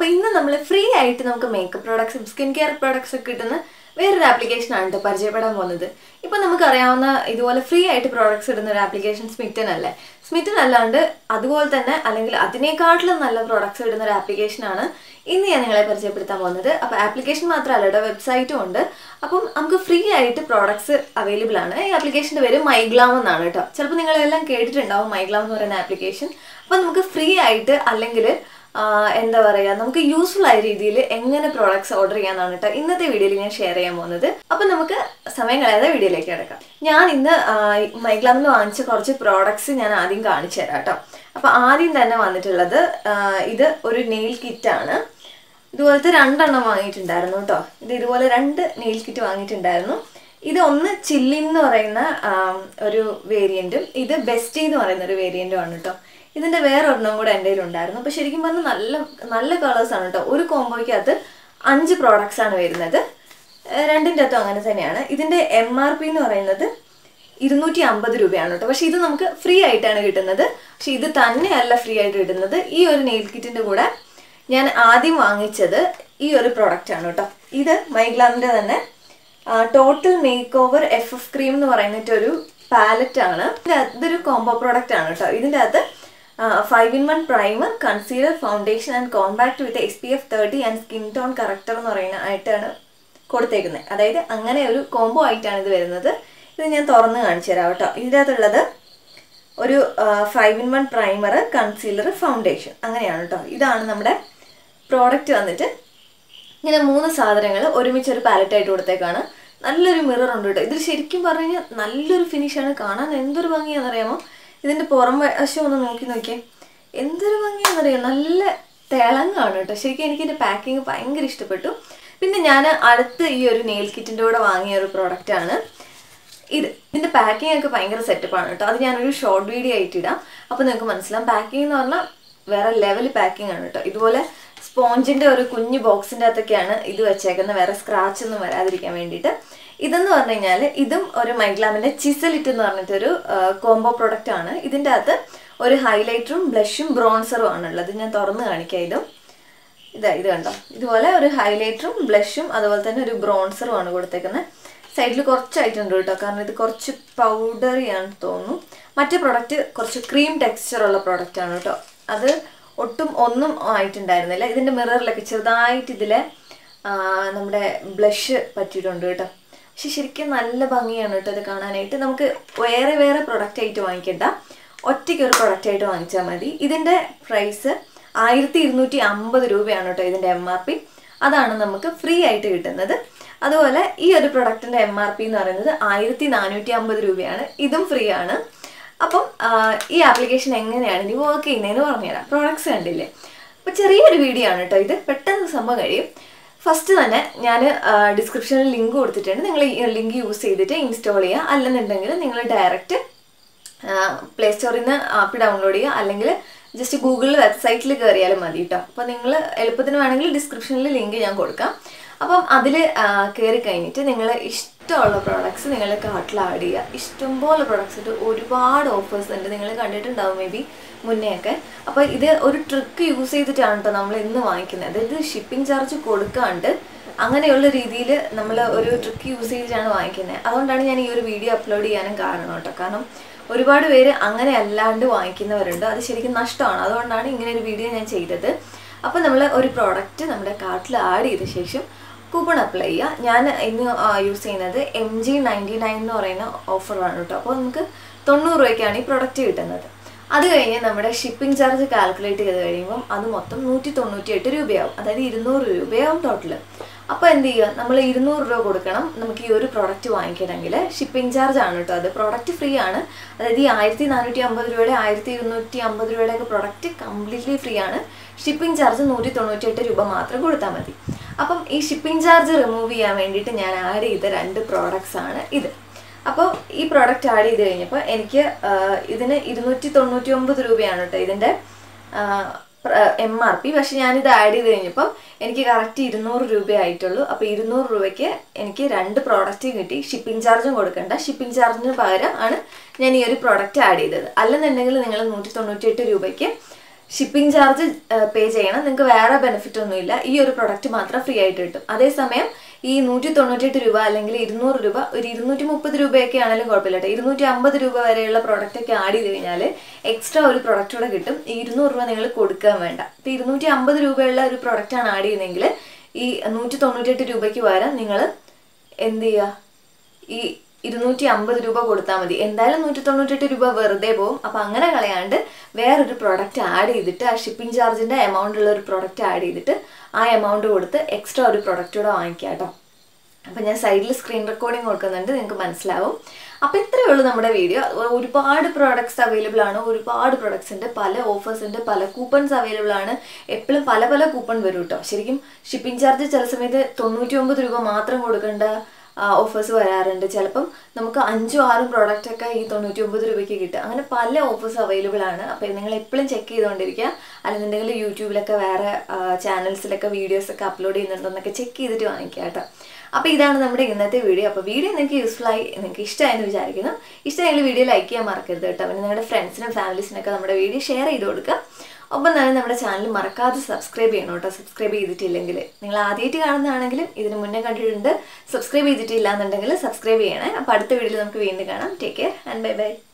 അപ്പോൾ ഇന്ന് നമ്മൾ ഫ്രീ ആയിട്ട് നമുക്ക് മേക്കപ്പ് പ്രോഡക്ട്സും സ്കിൻ കെയർ പ്രോഡക്ട്സ് ഒക്കെ കിട്ടുന്ന വേറൊരു ആപ്ലിക്കേഷൻ ആണ് കേട്ടോ പരിചയപ്പെടാൻ പോകുന്നത് ഇപ്പം നമുക്കറിയാവുന്ന ഇതുപോലെ ഫ്രീ ആയിട്ട് പ്രോഡക്ട്സ് ഇടുന്ന ഒരു ആപ്ലിക്കേഷൻ സ്മിറ്റൻ അല്ലേ സ്മിറ്റൻ അല്ലാണ്ട് അതുപോലെ തന്നെ അല്ലെങ്കിൽ അതിനേക്കാട്ടിലും നല്ല പ്രോഡക്ട്സ് ഇടുന്ന ഒരു ആപ്ലിക്കേഷൻ ആണ് ഇന്ന് ഞാൻ നിങ്ങളെ പരിചയപ്പെടുത്താൻ പോകുന്നത് അപ്പോൾ ആപ്ലിക്കേഷൻ മാത്രമല്ല കേട്ടോ വെബ്സൈറ്റും ഉണ്ട് അപ്പം നമുക്ക് ഫ്രീ ആയിട്ട് പ്രോഡക്ട്സ് അവൈലബിൾ ആണ് ഈ ആപ്ലിക്കേഷൻ്റെ പേര് മൈഗ്ലാം എന്നാണ് കേട്ടോ ചിലപ്പോൾ നിങ്ങളെല്ലാം കേട്ടിട്ടുണ്ടാവും മൈഗ്ലാം എന്ന് പറയുന്ന ആപ്ലിക്കേഷൻ അപ്പം നമുക്ക് ഫ്രീ ആയിട്ട് അല്ലെങ്കിൽ എന്താ പറയുക നമുക്ക് യൂസ്ഫുൾ ആയ രീതിയിൽ എങ്ങനെ പ്രോഡക്ട്സ് ഓർഡർ ചെയ്യാന്നാണ് കേട്ടോ ഇന്നത്തെ വീഡിയോയിൽ ഞാൻ ഷെയർ ചെയ്യാൻ പോകുന്നത് അപ്പം നമുക്ക് സമയം കളയാതെ വീഡിയോയിലേക്ക് കിടക്കാം ഞാൻ ഇന്ന് മൈഗ്ലാമിൽ നിന്ന് വാങ്ങിച്ച കുറച്ച് പ്രോഡക്ട്സ് ഞാൻ ആദ്യം കാണിച്ചു തരാം കേട്ടോ അപ്പം ആദ്യം തന്നെ വന്നിട്ടുള്ളത് ആ, ഇത് ഒരു നെയിൽ കിറ്റാണ് ഇതുപോലത്തെ രണ്ടെണ്ണം വാങ്ങിയിട്ടുണ്ടായിരുന്നു കേട്ടോ ഇത് ഇതുപോലെ രണ്ട് നെയിൽ കിറ്റ് വാങ്ങിയിട്ടുണ്ടായിരുന്നു ഇത് ഒന്ന് ചില്ലിൻ എന്ന് പറയുന്ന ആം, ഒരു വേരിയൻറ്റും ഇത് ബെസ്റ്റ് എന്ന് പറയുന്ന ഒരു വേരിയൻറ്റും ആണ് കേട്ടോ ഇതിൻ്റെ വേറെ ഒരെണ്ണം കൂടെ എൻ്റെ ഉണ്ടായിരുന്നു അപ്പോൾ ശരിക്കും പറഞ്ഞാൽ നല്ല നല്ല കളേഴ്സ് ആണ് കേട്ടോ ഒരു കോമ്പോയ്ക്കകത്ത് അഞ്ച് പ്രോഡക്ട്സ് ആണ് വരുന്നത് ഏഹ് രണ്ടിൻ്റെ അകത്തും അങ്ങനെ തന്നെയാണ് ഇതിൻ്റെ എം ആർ പി എന്ന് പറയുന്നത് ഇരുന്നൂറ്റി അമ്പത് രൂപയാണ് കേട്ടോ പക്ഷെ ഇത് നമുക്ക് ഫ്രീ ആയിട്ടാണ് കിട്ടുന്നത് പക്ഷെ ഇത് തന്നെയല്ല ഫ്രീ ആയിട്ട് കിട്ടുന്നത് ഈ ഒരു നെയിൽ കിറ്റിൻ്റെ കൂടെ ഞാൻ ആദ്യം വാങ്ങിച്ചത് ഈ ഒരു പ്രോഡക്റ്റ് ആണ് കേട്ടോ ഇത് മൈഗ്ലാമിൻ്റെ തന്നെ total makeover F F cream എന്ന് പറയുന്നിട്ട് ഒരു പാലറ്റ് ആണ് ഇത് ഇതൊരു കോംബോ പ്രോഡക്റ്റ് ആണ് കേട്ടോ ഇതിൻ്റെ അകത്ത് five in one primer concealer foundation and compact with S P F thirty and skin tone corrector എന്ന് പറയുന്ന ആയിട്ടാണ് കൊടുത്തേക്കുന്നത് അതായത് അങ്ങനെ ഒരു കോംബോ ആയിട്ടാണ് ഇത് വരുന്നത് ഇത് ഞാൻ തുറന്ന് കാണിച്ചു തരാം കേട്ടോ ഇതിൻ്റെ അകത്തുള്ളത് ഒരു five in one primer concealer foundation അങ്ങനെയാണ് കേട്ടോ ഇതാണ് നമ്മുടെ പ്രോഡക്റ്റ് വന്നിട്ട് ഇങ്ങനെ മൂന്ന് സാധനങ്ങൾ ഒരുമിച്ച് ഒരു പാലറ്റായിട്ട് കൊടുത്തേക്കാണ് നല്ലൊരു മിറർ ഉണ്ട് കേട്ടോ ഇതിൽ ശരിക്കും പറഞ്ഞു കഴിഞ്ഞാൽ നല്ലൊരു ഫിനിഷാണ് കാണാൻ എന്തൊരു ഭംഗിയാണെന്നറിയാമോ ഇതിൻ്റെ പുറം വശം ഒന്ന് നോക്കി നോക്കിയേ എന്തൊരു ഭംഗിയാണെന്നറിയാം നല്ല തിളങ്ങാണ് കേട്ടോ ശരിക്കും എനിക്ക് ഇതിൻ്റെ പാക്കിങ് ഭയങ്കര ഇഷ്ടപ്പെട്ടു പിന്നെ ഞാൻ അടുത്ത് ഈ ഒരു നെയിൽ കിറ്റിൻ്റെ കൂടെ വാങ്ങിയ ഒരു പ്രോഡക്റ്റാണ് ഇത് ഇതിന്റെ പാക്കിംഗ് ഒക്കെ ഭയങ്കര സെറ്റപ്പാണ് കേട്ടോ അത് ഞാനൊരു ഷോർട്ട് വീഡിയോ ആയിട്ട് ഇടാം അപ്പോൾ നിങ്ങൾക്ക് മനസ്സിലാവും പാക്കിംഗ് എന്ന് പറഞ്ഞാൽ വേറെ ലെവൽ പാക്കിംഗ് ആണ് കേട്ടോ ഇതുപോലെ സ്പോഞ്ചിന്റെ ഒരു കുഞ്ഞു ബോക്സിന്റെ അകത്തൊക്കെയാണ് ഇത് വെച്ചേക്കുന്നത് വേറെ സ്ക്രാച്ച് ഒന്നും വരാതിരിക്കാൻ വേണ്ടിയിട്ട് ഇതെന്ന് പറഞ്ഞു കഴിഞ്ഞാൽ ഇതും ഒരു മൈഗ്ലാമിന്റെ ചിസലിറ്റ് എന്ന് പറഞ്ഞിട്ടൊരു കോംബോ പ്രൊഡക്റ്റ് ആണ് ഇതിൻ്റെ അകത്ത് ഒരു ഹൈലൈറ്ററും ബ്ലഷും ബ്രോൺസറും ആണുള്ളത് ഞാൻ തുറന്ന് കാണിക്കാം ഇതും ഇതാ ഇത് കണ്ടോ ഇതുപോലെ ഒരു ഹൈലൈറ്ററും ബ്ലഷും അതുപോലെ തന്നെ ഒരു ബ്രോൺസറും ആണ് കൊടുത്തേക്കുന്നത് സൈഡിൽ കുറച്ചായിട്ടുണ്ട് കേട്ടോ കാരണം ഇത് കുറച്ച് പൗഡറി ആണെന്ന് തോന്നുന്നു മറ്റേ പ്രൊഡക്റ്റ് കുറച്ച് ക്രീം ടെക്സ്ചർ ഉള്ള പ്രൊഡക്റ്റ് ആണ് കേട്ടോ അത് ഒട്ടും ഒന്നും ആയിട്ടുണ്ടായിരുന്നില്ല ഇതിൻ്റെ മിററിലൊക്കെ ചെറുതായിട്ട് ഇതിലെ ആ, നമ്മുടെ ബ്ലഷ് പറ്റിയിട്ടുണ്ട് കേട്ടോ പക്ഷെ ശരിക്കും നല്ല ഭംഗിയാണ് കേട്ടോ ഇത് കാണാനായിട്ട് നമുക്ക് വേറെ വേറെ പ്രൊഡക്റ്റ് ആയിട്ട് വാങ്ങിക്കണ്ട ഒറ്റയ്ക്ക് ഒരു പ്രൊഡക്റ്റ് ആയിട്ട് വാങ്ങിച്ചാൽ മതി ഇതിൻ്റെ പ്രൈസ് ആയിരത്തി ഇരുന്നൂറ്റി അമ്പത് രൂപയാണ് കേട്ടോ ഇതിൻ്റെ എം ആർ പി അതാണ് നമുക്ക് ഫ്രീ ആയിട്ട് കിട്ടുന്നത് അതുപോലെ ഈ ഒരു പ്രൊഡക്റ്റിൻ്റെ എം ആർ പി എന്ന് പറയുന്നത് ആയിരത്തി നാനൂറ്റി അമ്പത് രൂപയാണ് ഇതും ഫ്രീ ആണ് അപ്പം ആ, ഈ ആപ്ലിക്കേഷൻ എങ്ങനെയാണ് ഇനി വർക്ക് ചെയ്യുന്നതെന്ന് പറഞ്ഞുതരാം പ്രോഡക്ട്സ് കണ്ടില്ലേ അപ്പോൾ ചെറിയൊരു വീഡിയോ ആണ് കേട്ടോ ഇത് പെട്ടെന്ന് സംഭവം കഴിയും ഫസ്റ്റ് തന്നെ ഞാൻ ഡിസ്ക്രിപ്ഷനിൽ ലിങ്ക് കൊടുത്തിട്ടുണ്ട് നിങ്ങൾ ഈ ലിങ്ക് യൂസ് ചെയ്തിട്ട് ഇൻസ്റ്റാൾ ചെയ്യുക അല്ലെന്നുണ്ടെങ്കിൽ നിങ്ങൾ ഡയറക്റ്റ് പ്ലേ സ്റ്റോറിൽ നിന്ന് ആപ്പ് ഡൗൺലോഡ് ചെയ്യുക അല്ലെങ്കിൽ ജസ്റ്റ് ഗൂഗിളിൽ വെബ്സൈറ്റിൽ കയറിയാലും മതി കേട്ടോ അപ്പോൾ നിങ്ങൾ എളുപ്പത്തിന് വേണമെങ്കിൽ ഡിസ്ക്രിപ്ഷനിൽ ലിങ്ക് ഞാൻ കൊടുക്കാം അപ്പം അതിൽ കയറി കഴിഞ്ഞിട്ട് നിങ്ങൾ ഇഷ്ടമുള്ള പ്രോഡക്ട്സ് നിങ്ങൾ കാർട്ടിൽ ആഡ് ചെയ്യുക ഇഷ്ടംപോലെ പ്രോഡക്ട്സ് ഉണ്ട് ഒരുപാട് ഓഫേഴ്സ് ഉണ്ട് നിങ്ങൾ കണ്ടിട്ടുണ്ടാവും മേ ബി മുന്നേ ഒക്കെ അപ്പോൾ ഇത് ഒരു ട്രിക്ക് യൂസ് ചെയ്തിട്ടാണ് കേട്ടോ നമ്മൾ ഇന്ന് വാങ്ങിക്കുന്നത് അതായത് ഷിപ്പിംഗ് ചാർജ് കൊടുക്കാണ്ട് അങ്ങനെയുള്ള രീതിയിൽ നമ്മൾ ഒരു ട്രിക്ക് യൂസ് ചെയ്തിട്ടാണ് വാങ്ങിക്കുന്നത് അതുകൊണ്ടാണ് ഞാൻ ഈ ഒരു വീഡിയോ അപ്ലോഡ് ചെയ്യാനും കാരണം കേട്ടോ കാരണം ഒരുപാട് പേര് അങ്ങനെ അല്ലാണ്ട് വാങ്ങിക്കുന്നവരുണ്ട് അത് ശരിക്കും നഷ്ടമാണ് അതുകൊണ്ടാണ് ഇങ്ങനെ ഒരു വീഡിയോ ഞാൻ ചെയ്തത് അപ്പോൾ നമ്മൾ ഒരു പ്രോഡക്റ്റ് നമ്മുടെ കാർട്ടിൽ ആഡ് ചെയ്ത ശേഷം കൂപ്പൺ അപ്ലൈ ചെയ്യുക ഞാൻ ഇന്ന് യൂസ് ചെയ്യുന്നത് എം ജി നയൻറ്റി നയൻ എന്ന് പറയുന്ന ഓഫറാണ് കേട്ടോ അപ്പോൾ നമുക്ക് തൊണ്ണൂറ് രൂപയ്ക്കാണ് ഈ പ്രൊഡക്റ്റ് കിട്ടുന്നത് അത് കഴിഞ്ഞ് നമ്മുടെ ഷിപ്പിംഗ് ചാർജ് കാൽക്കുലേറ്റ് ചെയ്ത് കഴിയുമ്പം അത് മൊത്തം നൂറ്റി തൊണ്ണൂറ്റി എട്ട് രൂപയാവും അതായത് ഇരുന്നൂറ് രൂപയാവും ടോട്ടൽ അപ്പോൾ എന്ത് ചെയ്യുക നമ്മൾ ഇരുന്നൂറ് രൂപ കൊടുക്കണം നമുക്ക് ഈ ഒരു പ്രോഡക്റ്റ് വാങ്ങിക്കണമെങ്കിൽ ഷിപ്പിംഗ് ചാർജ് ആണ് കേട്ടോ അത് പ്രോഡക്റ്റ് ഫ്രീ ആണ് അതായത് ഈ ആയിരത്തി നാനൂറ്റി അമ്പത് രൂപയുടെ ആയിരത്തി ഇരുന്നൂറ്റി അമ്പത് രൂപയുടെ ഒക്കെ പ്രോഡക്റ്റ് കംപ്ലീറ്റ്ലി ഫ്രീ ആണ് ഷിപ്പിംഗ് ചാർജ് നൂറ്റി തൊണ്ണൂറ്റി എട്ട് രൂപ മാത്രം കൊടുത്താൽ മതി അപ്പം ഈ ഷിപ്പിംഗ് ചാർജ് റിമൂവ് ചെയ്യാൻ വേണ്ടിയിട്ട് ഞാൻ ആഡ് ചെയ്ത രണ്ട് പ്രോഡക്ട്സ് ആണ് ഇത് അപ്പോൾ ഈ പ്രോഡക്റ്റ് ആഡ് ചെയ്ത് കഴിഞ്ഞപ്പോൾ എനിക്ക് ആ, ഇതിന് ഇരുന്നൂറ്റി തൊണ്ണൂറ്റി ഒമ്പത് രൂപയാണ് കേട്ടോ ഇതിൻ്റെ എം ആർ പി പക്ഷെ ഞാനിത് ആഡ് ചെയ്ത് കഴിഞ്ഞപ്പം എനിക്ക് കറക്റ്റ് ഇരുന്നൂറ് രൂപയായിട്ടുള്ളൂ അപ്പോൾ ഇരുന്നൂറ് രൂപയ്ക്ക് എനിക്ക് രണ്ട് പ്രോഡക്റ്റ് കിട്ടി ഷിപ്പിംഗ് ചാർജും കൊടുക്കണ്ട ഷിപ്പിംഗ് ചാർജിന് പകരം ആണ് ഞാൻ ഈ ഒരു പ്രോഡക്റ്റ് ആഡ് ചെയ്തത് അല്ലെന്നുണ്ടെങ്കിൽ നിങ്ങൾ നൂറ്റി തൊണ്ണൂറ്റി എട്ട് രൂപയ്ക്ക് ഷിപ്പിംഗ് ചാർജ് പേ ചെയ്യണം നിങ്ങൾക്ക് വേറെ ബെനിഫിറ്റ് ഒന്നുമില്ല ഈ ഒരു പ്രൊഡക്റ്റ് മാത്രം ഫ്രീ ആയിട്ട് കിട്ടും അതേസമയം ഈ നൂറ്റി തൊണ്ണൂറ്റെട്ട് രൂപ അല്ലെങ്കിൽ ഇരുന്നൂറ് രൂപ ഒരു ഇരുന്നൂറ്റി മുപ്പത് രൂപയൊക്കെ ആണെങ്കിലും കുഴപ്പമില്ല കേട്ടോ ഇരുന്നൂറ്റി അമ്പത് രൂപ വരെയുള്ള പ്രോഡക്റ്റ് ഒക്കെ ആഡ് ചെയ്ത് കഴിഞ്ഞാൽ എക്സ്ട്രാ ഒരു പ്രൊഡക്റ്റ് കൂടെ കിട്ടും ഈ ഇരുന്നൂറ് രൂപ നിങ്ങൾ കൊടുക്കാൻ വേണ്ട ഇപ്പം ഇരുന്നൂറ്റി അമ്പത് രൂപയുള്ള ഒരു പ്രൊഡക്റ്റാണ് ആഡ് ചെയ്യുന്നതെങ്കിൽ ഈ നൂറ്റി തൊണ്ണൂറ്റെട്ട് രൂപയ്ക്ക് പകരം നിങ്ങൾ എന്ത് ചെയ്യുക ഈ ഇരുന്നൂറ്റി അമ്പത് രൂപ കൊടുത്താൽ മതി എന്തായാലും നൂറ്റി തൊണ്ണൂറ്റെട്ട് രൂപ വെറുതെ പോകും അപ്പം അങ്ങനെ കളയാണ്ട് വേറൊരു പ്രോഡക്റ്റ് ആഡ് ചെയ്തിട്ട് ആ ഷിപ്പിംഗ് ചാർജിൻ്റെ എമൗണ്ട് ഉള്ള ഒരു പ്രോഡക്റ്റ് ആഡ് ചെയ്തിട്ട് ആ എമൗണ്ട് കൊടുത്ത് എക്സ്ട്രാ ഒരു പ്രൊഡക്റ്റ് കൂടെ വാങ്ങിക്കുക കേട്ടോ അപ്പം ഞാൻ സൈഡിൽ സ്ക്രീൻ റെക്കോർഡിംഗ് കൊടുക്കുന്നുണ്ട് നിങ്ങൾക്ക് മനസ്സിലാവും അപ്പോൾ ഇത്രയേ ഉള്ളൂ നമ്മുടെ വീഡിയോ ഒരുപാട് പ്രോഡക്ട്സ് അവൈലബിൾ ആണ് ഒരുപാട് പ്രോഡക്ട്സ് ഉണ്ട് പല ഓഫേഴ്സ് ഉണ്ട് പല കൂപ്പൺസ് അവൈലബിൾ ആണ് എപ്പോഴും പല പല കൂപ്പൺ വരും കേട്ടോ ശരിക്കും ഷിപ്പിംഗ് ചാർജ് ചില സമയത്ത് തൊണ്ണൂറ്റി ഒമ്പത് രൂപ മാത്രം കൊടുക്കേണ്ട ഓഫേഴ്സ് വരാറുണ്ട് ചിലപ്പം നമുക്ക് അഞ്ചും ആറും പ്രോഡക്റ്റ് ഒക്കെ ഈ തൊണ്ണൂറ്റി ഒമ്പത് രൂപയ്ക്ക് കിട്ടുക അങ്ങനെ പല ഓഫേഴ്സ് അവൈലബിൾ ആണ് അപ്പോൾ നിങ്ങൾ എപ്പോഴും ചെക്ക് ചെയ്തുകൊണ്ടിരിക്കുക അല്ലെന്നുണ്ടെങ്കിൽ യൂട്യൂബിലൊക്കെ വേറെ ചാനൽസിലൊക്കെ വീഡിയോസ് ഒക്കെ അപ്ലോഡ് ചെയ്യുന്നുണ്ടെന്നൊക്കെ ചെക്ക് ചെയ്തിട്ട് വാങ്ങിക്കുക കേട്ടോ അപ്പോൾ ഇതാണ് നമ്മുടെ ഇന്നത്തെ വീഡിയോ അപ്പോൾ വീഡിയോ നിങ്ങൾക്ക് യൂസ്ഫുൾ ആയി നിങ്ങൾക്ക് ഇഷ്ടമായെന്ന് വിചാരിക്കുന്നു ഇഷ്ടമായെങ്കിൽ വീഡിയോ ലൈക്ക് ചെയ്യാൻ മറക്കരുത് കേട്ടോ പിന്നെ നിങ്ങളുടെ ഫ്രണ്ട്സിനും ഫാമിലീസിനൊക്കെ നമ്മുടെ വീഡിയോ ഷെയർ ചെയ്ത് കൊടുക്കുക ഒപ്പം തന്നെ നമ്മുടെ ചാനൽ മറക്കാതെ സബ്സ്ക്രൈബ് ചെയ്യണം കേട്ടോ സബ്സ്ക്രൈബ് ചെയ്തിട്ടില്ലെങ്കിൽ നിങ്ങൾ ആദ്യമായിട്ട് കാണുന്നതാണെങ്കിലും ഇതിന് മുന്നേ കണ്ടിട്ടുണ്ട് സബ്സ്ക്രൈബ് ചെയ്തിട്ടില്ല എന്നുണ്ടെങ്കിൽ സബ്സ്ക്രൈബ് ചെയ്യണേ അപ്പോൾ അടുത്ത വീഡിയോയിൽ നമുക്ക് വീണ്ടും കാണാം take care and bye by